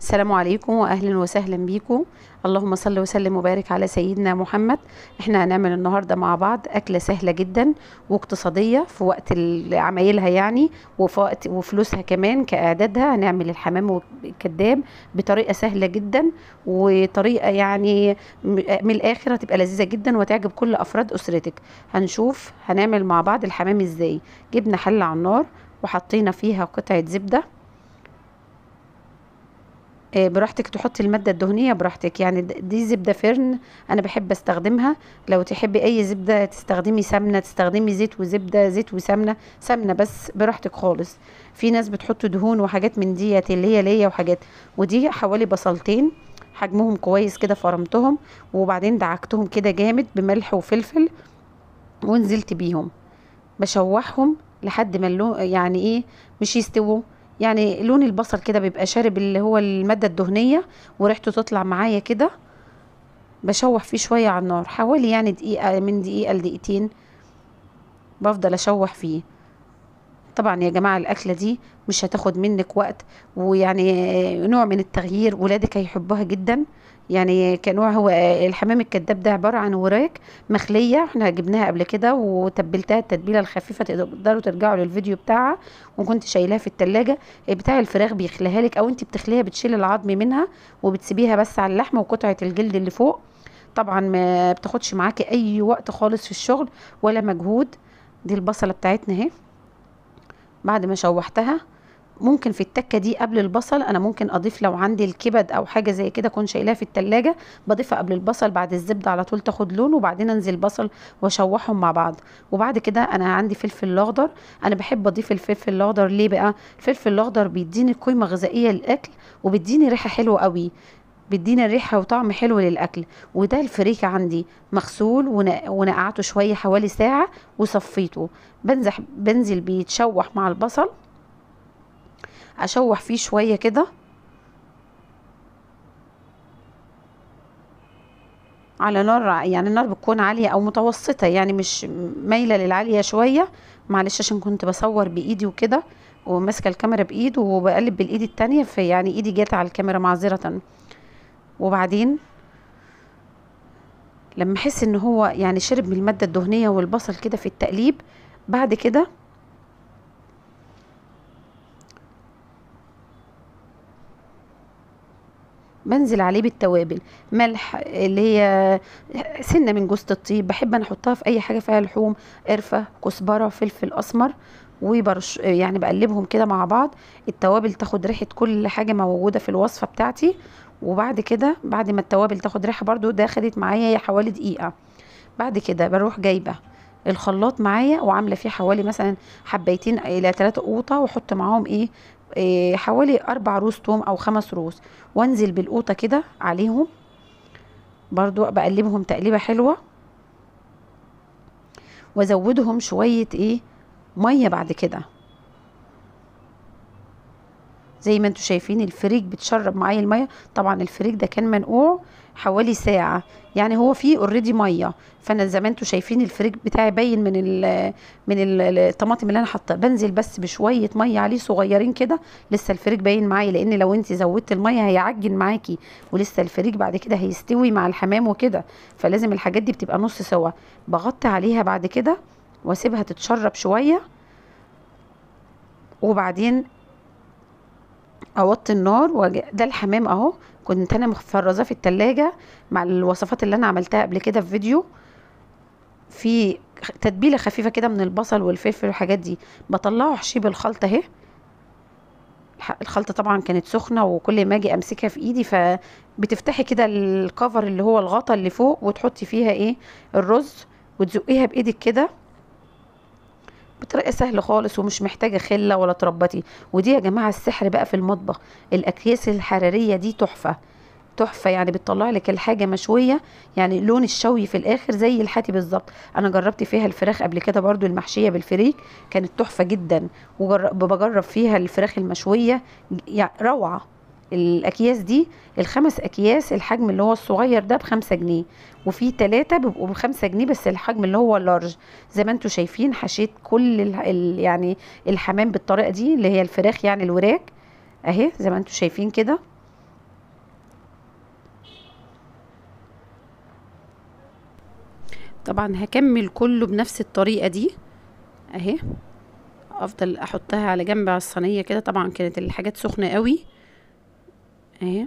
السلام عليكم واهلا وسهلا بيكم اللهم صل وسلم وبارك على سيدنا محمد احنا هنعمل النهارده مع بعض اكله سهله جدا واقتصاديه في وقت ال- عمايلها يعني وفي وقت وفلوسها كمان كاعدادها هنعمل الحمام والكداب بطريقه سهله جدا وطريقه يعني م- من الاخر هتبقى لذيذه جدا وتعجب كل افراد اسرتك هنشوف هنعمل مع بعض الحمام ازاي جبنا حله على النار وحطينا فيها قطعه زبده آه، براحتك تحطي المادة الدهنية براحتك يعني د- دي زبدة فرن أنا بحب أستخدمها لو تحبي أي زبدة تستخدمي سمنة تستخدمي زيت وزبدة زيت وسمنة سمنة بس براحتك خالص في ناس بتحط دهون وحاجات من ديت اللي هي ليا وحاجات ودي حوالي بصلتين حجمهم كويس كده فرمتهم وبعدين دعكتهم كده جامد بملح وفلفل ونزلت بيهم بشوحهم لحد ما اللون يعني ايه مش يستووا يعني لون البصل كده بيبقى شارب اللي هو المادة الدهنية وريحته تطلع معايا كده بشوح فيه شوية على النار حوالي يعني دقيقة من دقيقة لدقيقتين بفضل اشوح فيه طبعا يا جماعة الأكلة دي مش هتاخد منك وقت ويعني نوع من التغيير ولادك هيحبوها جدا يعني كنوع هو الحمام الكداب ده عبارة عن وراك مخلية احنا جبناها قبل كده وتبلتها التتبيلة الخفيفة تقدروا ترجعوا للفيديو بتاعها وكنت شايلاها في التلاجة بتاع الفراخ بيخليها لك او انت بتخليها بتشيل العظم منها وبتسيبيها بس على اللحمة وقطعة الجلد اللي فوق طبعا ما بتاخدش معاكي اي وقت خالص في الشغل ولا مجهود دي البصلة بتاعتنا اهي بعد ما شوحتها ممكن في التكه دي قبل البصل انا ممكن اضيف لو عندي الكبد او حاجه زي كده اكون شايلاها في التلاجة بضيفها قبل البصل بعد الزبده على طول تاخد لون وبعدين انزل البصل واشوحهم مع بعض وبعد كده انا عندي فلفل اخضر انا بحب اضيف الفلفل الاخضر ليه بقى الفلفل الاخضر بيديني قيمه غذائيه للاكل وبيديني ريحه حلوه قوي بيدينا ريحة وطعم حلو للأكل وده الفريك عندي مغسول ون- ونقعته شوية حوالي ساعة وصفيته بنزح بنزل بيتشوح مع البصل اشوح فيه شويه كده على نار ع- يعني النار بتكون عاليه او متوسطه يعني مش مايله للعاليه شويه معلش عشان كنت بصور بايدي وكده وماسكه الكاميرا بايد وبقلب بالايد التانية في يعني ايدي جت على الكاميرا معذره وبعدين لما احس ان هو يعني شرب من الماده الدهنيه والبصل كده في التقليب بعد كده بنزل عليه بالتوابل ملح اللي هي سنه من جوز الطيب بحب انا احطها في اي حاجه فيها لحوم قرفه كزبره فلفل اسمر وبرش يعني بقلبهم كده مع بعض التوابل تاخد ريحه كل حاجه موجوده في الوصفه بتاعتي وبعد كده بعد ما التوابل تاخد ريحه برضو ده خدت معايا حوالي دقيقه بعد كده بروح جايبه الخلاط معايا وعامله فيه حوالي مثلا حبيتين الى ثلاثة قوطه واحط معاهم ايه إيه حوالي اربع روز توم او خمس روز وانزل بالقوطه كده عليهم برضو بقلبهم تقليبه حلوه وازودهم شويه ايه ميه بعد كده زي ما انتوا شايفين الفريك بتشرب معايا الميه طبعا الفريك ده كان منقوع حوالي ساعة يعني هو فيه اوريدي ميه فانا زي ما انتوا شايفين الفريك بتاعي باين من ال من ال- الطماطم اللي انا حاطاه بنزل بس بشويه ميه عليه صغيرين كده لسه الفريك باين معايا لان لو انت زودت الميه هيعجن معاكي ولسه الفريك بعد كده هيستوي مع الحمام وكده فلازم الحاجات دي بتبقى نص سوا بغطي عليها بعد كده واسيبها تتشرب شويه وبعدين اوطي النار وأج- ده الحمام اهو كنت انا مفرزاه في التلاجة مع الوصفات اللي انا عملتها قبل كده في فيديو في خ- تتبيله خفيفه كده من البصل والفلفل والحاجات دي بطلعه احشيه بالخلطه اهي الح- الخلطه طبعا كانت سخنه وكل ما اجي امسكها في ايدي فبتفتحي كده الكفر اللي هو الغطا اللي فوق وتحطي فيها ايه الرز وتزقيها بايدك كده بطريقه سهله خالص ومش محتاجه خله ولا تربطي ودي يا جماعه السحر بقى في المطبخ الاكياس الحراريه دي تحفه تحفه يعني بتطلع لك الحاجه مشويه يعني لون الشوي في الاخر زي الحاتي بالظبط انا جربت فيها الفراخ قبل كده برضو المحشيه بالفريك كانت تحفه جدا وبجرب فيها الفراخ المشويه يعني روعه الاكياس دي الخمس اكياس الحجم اللي هو الصغير ده بخمسة جنيه وفي تلاتة بيبقوا بخمسة جنيه بس الحجم اللي هو اللارج زي ما انتوا شايفين حشيت كل ال ال يعني الحمام بالطريقه دي اللي هي الفراخ يعني الوراك اهي زي ما انتوا شايفين كده طبعا هكمل كله بنفس الطريقة دي اهي افضل احطها على جنب على الصينية كده طبعا كانت الحاجات سخنة قوي اهي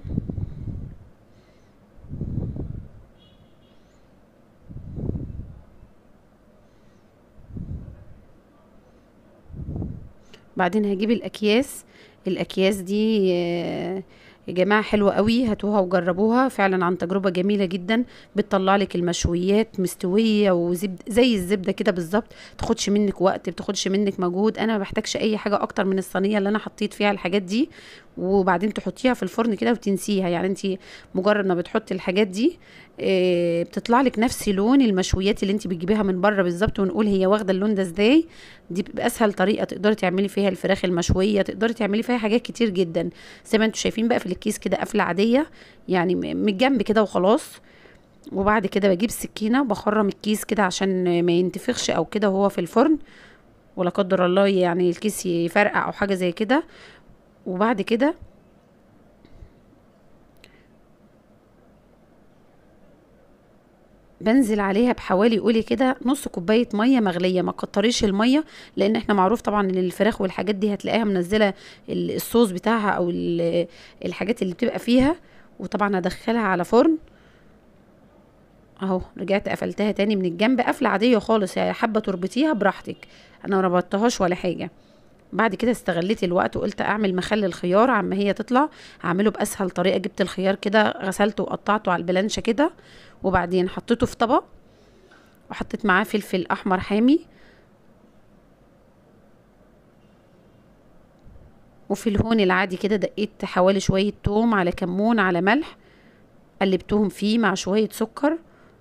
بعدين هجيب الاكياس الاكياس دي آه، يا جماعه حلوه قوي هاتوها وجربوها فعلا عن تجربه جميله جدا بتطلع لك المشويات مستويه وزبد زي الزبده كده بالظبط تاخدش منك وقت بتاخدش منك مجهود انا ما بحتاجش اي حاجه اكتر من الصينيه اللي انا حطيت فيها الحاجات دي وبعدين تحطيها في الفرن كده وتنسيها يعني انت مجرد ما بتحطي الحاجات دي آه، بتطلع لك نفس لون المشويات اللي انت بتجيبيها من بره بالظبط ونقول هي واخده اللون ده ازاي دي باسهل طريقه تقدري تعملي فيها الفراخ المشويه تقدري تعملي فيها حاجات كتير جدا زي ما انتم شايفين بقى في الكيس كده قفله عاديه يعني من الجنب كده وخلاص وبعد كده بجيب سكينه وبخرم الكيس كده عشان ما ينتفخش او كده وهو في الفرن ولا قدر الله يعني الكيس يفرقع او حاجه زي كده وبعد كده بنزل عليها بحوالي قولي كده نص كوبايه ميه مغليه ما كتريش الميه لان احنا معروف طبعا ان الفراخ والحاجات دي هتلاقيها منزله الصوص بتاعها او الحاجات اللي بتبقى فيها وطبعا ادخلها على فرن اهو رجعت قفلتها تاني من الجنب قفله عاديه خالص يعني حابه تربطيها براحتك انا ما ربطتهاش ولا حاجه بعد كده استغليت الوقت وقلت اعمل مخلل الخيار عما هي تطلع اعمله باسهل طريقه جبت الخيار كده غسلته وقطعته على البلانشه كده وبعدين حطيته في طبق وحطيت معاه فلفل احمر حامي وفي الهون العادي كده دقيت حوالي شويه توم على كمون على ملح قلبتهم فيه مع شويه سكر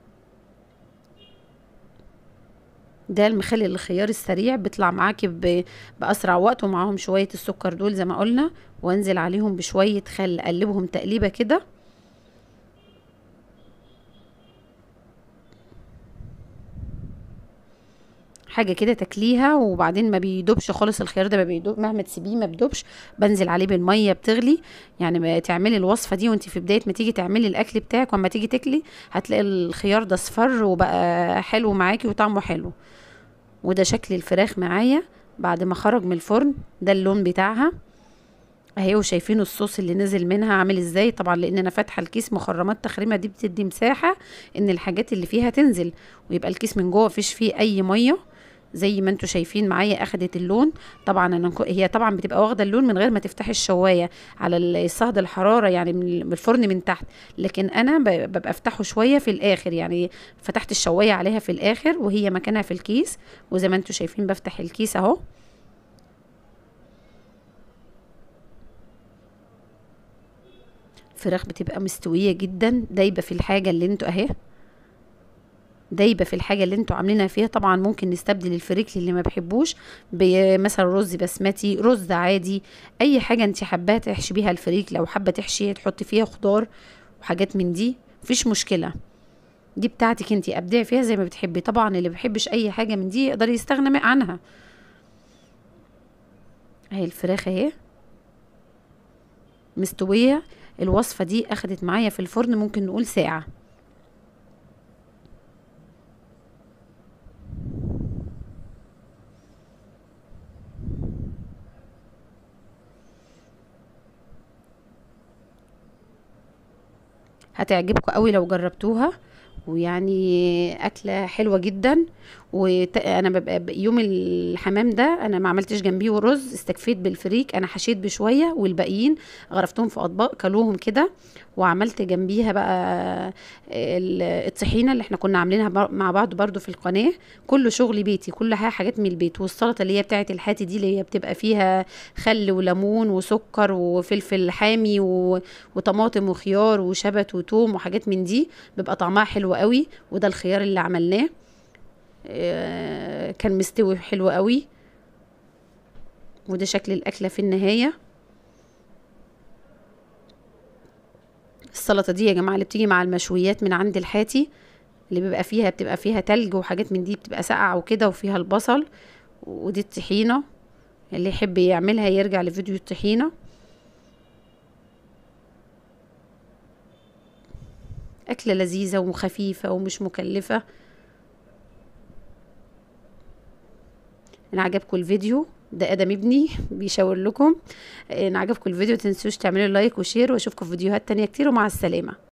ده المخلل الخيار السريع بيطلع معاكي باسرع وقت ومعاهم شويه السكر دول زي ما قلنا وانزل عليهم بشويه خل اقلبهم تقليبه كده حاجه كده تاكليها وبعدين ما بيدوبش خالص الخيار ده ما بيدوب مهما تسيبيه ما بيدوبش بنزل عليه بالميه بتغلي يعني تعملي الوصفه دي وانت في بدايه ما تيجي تعملي الاكل بتاعك واما تيجي تاكلي هتلاقي الخيار ده اصفر وبقى حلو معاكي وطعمه حلو وده شكل الفراخ معايا بعد ما خرج من الفرن ده اللون بتاعها اهي وشايفين الصوص اللي نزل منها عامل ازاي طبعا لان انا فاتحه الكيس مخرمات تخريمه دي بتدي مساحه ان الحاجات اللي فيها تنزل ويبقى الكيس من جوه مفيش فيه اي ميه زي ما انتم شايفين معايا اخدت اللون طبعا انا هي طبعا بتبقى واخده اللون من غير ما تفتحي الشوايه على الصهد الحراره يعني من الفرن من تحت لكن انا ببقى افتحه شويه في الاخر يعني فتحت الشوايه عليها في الاخر وهي مكانها في الكيس وزي ما انتم شايفين بفتح الكيس اهو الفراخ بتبقى مستويه جدا دايبه في الحاجه اللي انتوا اهي دايبه في الحاجه اللي انتوا عاملينها فيها طبعا ممكن نستبدل الفريك اللي ما بحبوش بمثلا رز بسمتي رز عادي اي حاجه انت حباها تحشي بيها الفريك لو حابه تحشي تحطي فيها خضار وحاجات من دي مفيش مشكله دي بتاعتك انت ابدعي فيها زي ما بتحبي طبعا اللي بيحبش اي حاجه من دي يقدر يستغنى عنها اهي الفراخ اهي مستويه الوصفه دي اخدت معايا في الفرن ممكن نقول ساعه هتعجبكم قوي لو جربتوها ويعني اكله حلوه جدا وانا ببقى يوم الحمام ده انا ما عملتش جنبيه رز استكفيت بالفريك انا حشيت بشويه والباقيين غرفتهم في اطباق كلوهم كده وعملت جنبيها بقى الطحينه اللي احنا كنا عاملينها مع بعض برضو في القناه كله شغل بيتي كل حاجه حاجات من البيت والسلطه اللي هي بتاعه الحاتي دي اللي هي بتبقى فيها خل وليمون وسكر وفلفل حامي وطماطم وخيار وشبت وتوم وحاجات من دي بيبقى طعمها حلو قوي وده الخيار اللي عملناه آه، كان مستوي حلو قوي وده شكل الاكله في النهايه السلطه دي يا جماعه اللي بتيجي مع المشويات من عند الحاتي اللي بيبقى فيها بتبقى فيها تلج وحاجات من دي بتبقى ساقعه وكده وفيها البصل ودي الطحينه اللي يحب يعملها يرجع لفيديو الطحينه أكلة لذيذة وخفيفة ومش مكلفة ان عجبكم الفيديو ده ادم ابني بيشاور لكم ان عجبكم الفيديو تنسوش تعملوا لايك وشير واشوفكم في فيديوهات تانية كتير ومع السلامه